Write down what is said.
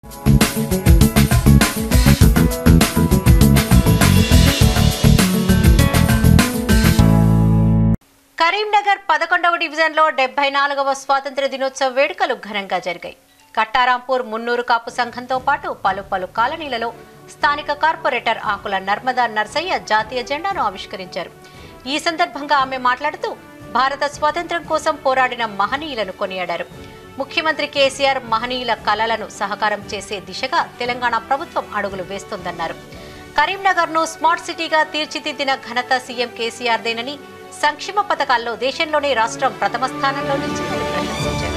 కరీంనగర్ పదకొండవ డివిజన్లో డెబ్బై నాలుగవ స్వాతంత్ర దినోత్సవ వేడుకలు ఘనంగా జరిగాయి కట్టారాంపూర్ మున్నూరు కాపు సంఘంతో పాటు పలు పలు కాలనీలలో స్థానిక కార్పొరేటర్ ఆకుల నర్మదా నర్సయ్య జాతీయ జెండాను ఆవిష్కరించారు ఈ సందర్భంగా ఆమె మాట్లాడుతూ భారత స్వాతంత్ర్యం కోసం పోరాడిన మహనీయులను కొనియాడారు ముఖ్యమంత్రి కేసీఆర్ మహనీయుల కలలను సహకారం చేసే దిశగా తెలంగాణ ప్రభుత్వం అడుగులు వేస్తోందన్నారు కరీంనగర్ ను స్మార్ట్ సిటీగా తీర్చిదిద్దిన ఘనత సీఎం కేసీఆర్దేనని సంక్షేమ పథకాల్లో దేశంలోనే రాష్ట్రం ప్రథమ స్థానంలో నిలిచిందని ప్రశంసించారు